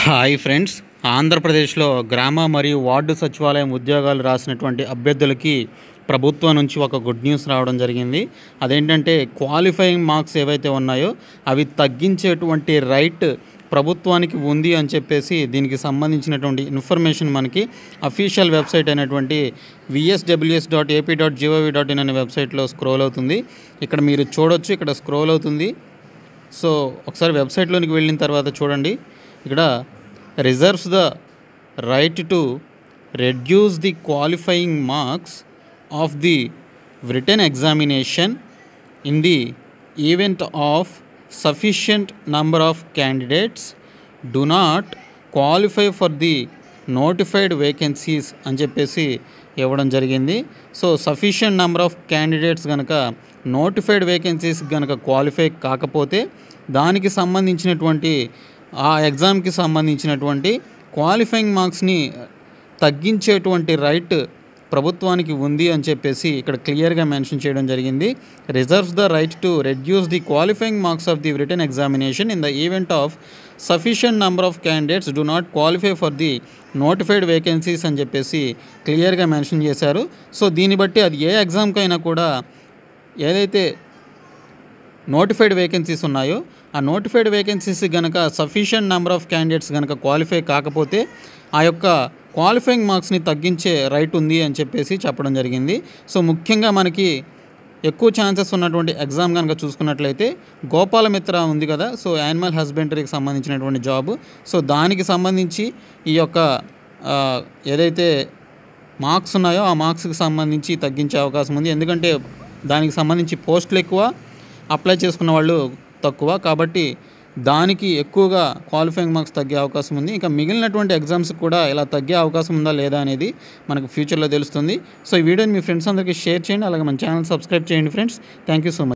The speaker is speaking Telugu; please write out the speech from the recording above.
హాయ్ ఫ్రెండ్స్ ఆంధ్రప్రదేశ్లో గ్రామ మరియు వార్డు సచివాలయం ఉద్యోగాలు రాసినటువంటి అభ్యర్థులకి ప్రభుత్వం నుంచి ఒక గుడ్ న్యూస్ రావడం జరిగింది అదేంటంటే క్వాలిఫైయింగ్ మార్క్స్ ఏవైతే ఉన్నాయో అవి తగ్గించేటువంటి రైట్ ప్రభుత్వానికి ఉంది అని చెప్పేసి దీనికి సంబంధించినటువంటి ఇన్ఫర్మేషన్ మనకి అఫీషియల్ వెబ్సైట్ అయినటువంటి VSWS dot AP dot gov dot in అనే వెబ్సైట్లో స్క్రోల్ అవుతుంది ఇక్కడ మీరు చూడొచ్చు ఇక్కడ స్క్రోల్ అవుతుంది సో ఒకసారి వెబ్సైట్లోనికి వెళ్ళిన తర్వాత చూడండి ఇక్కడ reserves the right to reduce the qualifying marks of the written examination in the event of sufficient number of candidates do not qualify for the notified vacancies అని చెప్పేసి ఇవ్వడం జరిగింది so sufficient number of candidates కనుక నోటిఫైడ్ వేకెన్సీస్ కనుక క్వాలిఫై కాకపోతే దానికి సంబంధించినటువంటి ఆ ఎగ్జామ్కి సంబంధించినటువంటి క్వాలిఫైయింగ్ మార్క్స్ని తగ్గించేటువంటి రైట్ ప్రభుత్వానికి ఉంది అని చెప్పేసి ఇక్కడ క్లియర్గా మెన్షన్ చేయడం జరిగింది reserves the right to reduce the qualifying marks of the written examination in the event of sufficient number of candidates do not qualify for the notified vacancies అని చెప్పేసి క్లియర్గా మెన్షన్ చేశారు సో దీన్ని బట్టి అది ఏ ఎగ్జామ్కైనా కూడా ఏదైతే నోటిఫైడ్ వేకెన్సీస్ ఉన్నాయో ఆ నోటిఫైడ్ వేకెన్సీస్ కనుక సఫిషియంట్ నెంబర్ ఆఫ్ క్యాండిడేట్స్ కనుక క్వాలిఫై కాకపోతే ఆ యొక్క క్వాలిఫైయింగ్ మార్క్స్ని తగ్గించే రైట్ ఉంది అని చెప్పేసి చెప్పడం జరిగింది సో ముఖ్యంగా మనకి ఎక్కువ ఛాన్సెస్ ఉన్నటువంటి ఎగ్జామ్ కనుక చూసుకున్నట్లయితే గోపాలమిత్ర ఉంది కదా సో యానిమల్ హస్బెండరీకి సంబంధించినటువంటి జాబ్ సో దానికి సంబంధించి ఈ యొక్క ఆ, ఏదైతే మార్క్స్ ఉన్నాయో ఆ మార్క్స్కి సంబంధించి తగ్గించే అవకాశం ఉంది ఎందుకంటే దానికి సంబంధించి పోస్టులు ఎక్కువ అప్లై చేసుకున్న వాళ్ళు తక్కువ కాబట్టి దానికి ఎక్కువగా క్వాలిఫైయింగ్ మార్క్స్ తగ్గే అవకాశం ఉంది ఇంకా మిగిలినటువంటి ఎగ్జామ్స్ కూడా ఇలా తగ్గే అవకాశం ఉందా లేదా అనేది మనకు ఫ్యూచర్లో తెలుస్తుంది సో ఈ వీడియోని మీ ఫ్రెండ్స్ అందరికీ షేర్ చేయండి అలాగే మన ఛానల్ సబ్స్క్రైబ్ చేయండి friends thank you so much